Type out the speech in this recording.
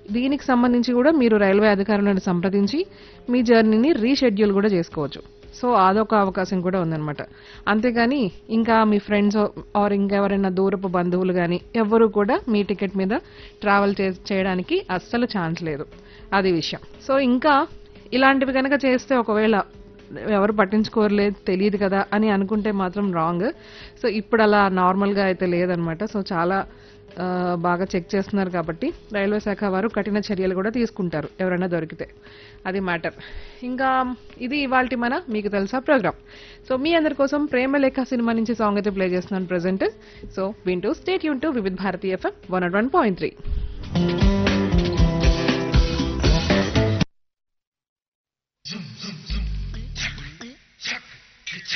దీనికి సంబంధించి కూడా మీరు రైల్వే అధికారులను సంప్రదించి మీ జర్నీని రీషెడ్యూల్ కూడా చేసుకోవచ్చు సో అదొక అవకాశం కూడా ఉందన్నమాట అంతేగాని ఇంకా మీ ఫ్రెండ్స్ ఆర్ ఇంకెవరైనా దూరపు బంధువులు కానీ ఎవ్వరూ కూడా మీ టికెట్ మీద ట్రావెల్ చేయడానికి అస్సలు ఛాన్స్ లేదు అది విషయం సో ఇంకా ఇలాంటివి కనుక చేస్తే ఒకవేళ ఎవరు పట్టించుకోరలేదు తెలియదు కదా అని అనుకుంటే మాత్రం రాంగ్ సో ఇప్పుడు అలా నార్మల్గా అయితే లేదనమాట సో చాలా ఆ, బాగా చెక్ చేస్తున్నారు కాబట్టి రైల్వే శాఖ వారు కఠిన చర్యలు కూడా తీసుకుంటారు ఎవరైనా దొరికితే అది మ్యాటర్ ఇంకా ఇది ఇవాల్టి మన మీకు తెలుసా ప్రోగ్రామ్ సో మీ అందరి కోసం ప్రేమ లేఖ సినిమా నుంచి సాంగ్ అయితే ప్లే చేస్తున్నాను ప్రెసెంట్ సో వింటూ స్టేట్ యూన్ to Vividh Bharati FM one one point three